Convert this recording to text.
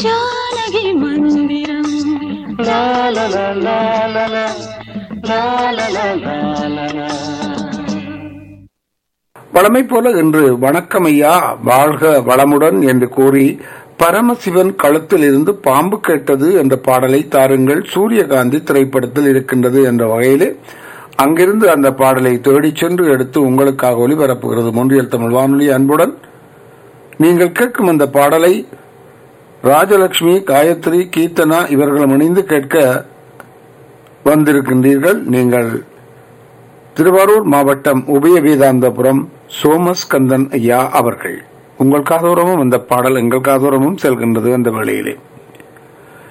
ஜானகி மந்திரம் வழமை போல இன்று வணக்கம் ஐயா வாழ்க வளமுடன் என்று கூறி பரமசிவன் கழுத்தில் இருந்து பாம்பு கேட்டது என்ற பாடலை தாருங்கள் சூரியகாந்தி திரைப்படத்தில் இருக்கின்றது என்ற வகையிலே அங்கிருந்து அந்த பாடலை தேடிச் சென்று எடுத்து உங்களுக்காக ஒலிபரப்புகிறது மொன்றியல் தமிழ் வானொலி அன்புடன் நீங்கள் கேட்கும் அந்த பாடலை ராஜலட்சுமி காயத்ரி கீர்த்தனா இவர்களும் இணைந்து கேட்க வந்திருக்கின்றீர்கள் நீங்கள் திருவாரூர் மாவட்டம் உபய வேதாந்தபுரம் சோமஸ்கந்தன் ஐயா அவர்கள் உங்கள் காதோரமும் அந்த பாடல் எங்கள் காதோரமும் செல்கின்றது அந்த வேளையிலே